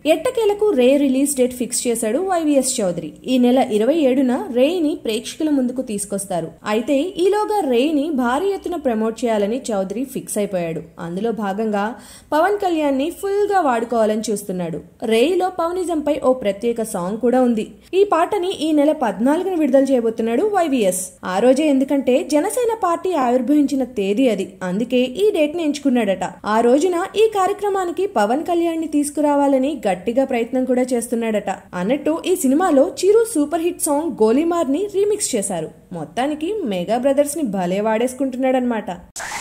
ఎట్టకేలకు Rey release date fix చేశాడు వైవిఎస్ చౌదరి ఈ నెల ఇరవై ఏడున రేని ప్రేక్షకుల ముందుకు తీసుకొస్తారు అయితే ఈలోగా రేని భారీ ఎత్తున ప్రమోట్ చేయాలని చౌదరి ఫిక్స్ అయిపోయాడు అందులో భాగంగా పవన్ కళ్యాణ్ ని ఫుల్ గా వాడుకోవాలని చూస్తున్నాడు రేయిలో పవనిజంపై ఓ ప్రత్యేక సాంగ్ కూడా ఉంది ఈ పాటని ఈ నెల పద్నాలుగున విడుదల చేయబోతున్నాడు వైవిఎస్ ఆ రోజే ఎందుకంటే జనసేన పార్టీ ఆవిర్భవించిన తేదీ అది అందుకే ఈ డేట్ ని ఎంచుకున్నాడట ఆ రోజున ఈ కార్యక్రమానికి పవన్ కళ్యాణ్ ని తీసుకురావాలని గట్టిగా ప్రయత్నం కూడా చేస్తున్నాడట అన్నట్టు ఈ సినిమాలో Chiru super hit song Golimaar ని రీమిక్స్ చేశారు మొత్తానికి మెగా బ్రదర్స్ ని భలే వాడేసుకుంటున్నాడనమాట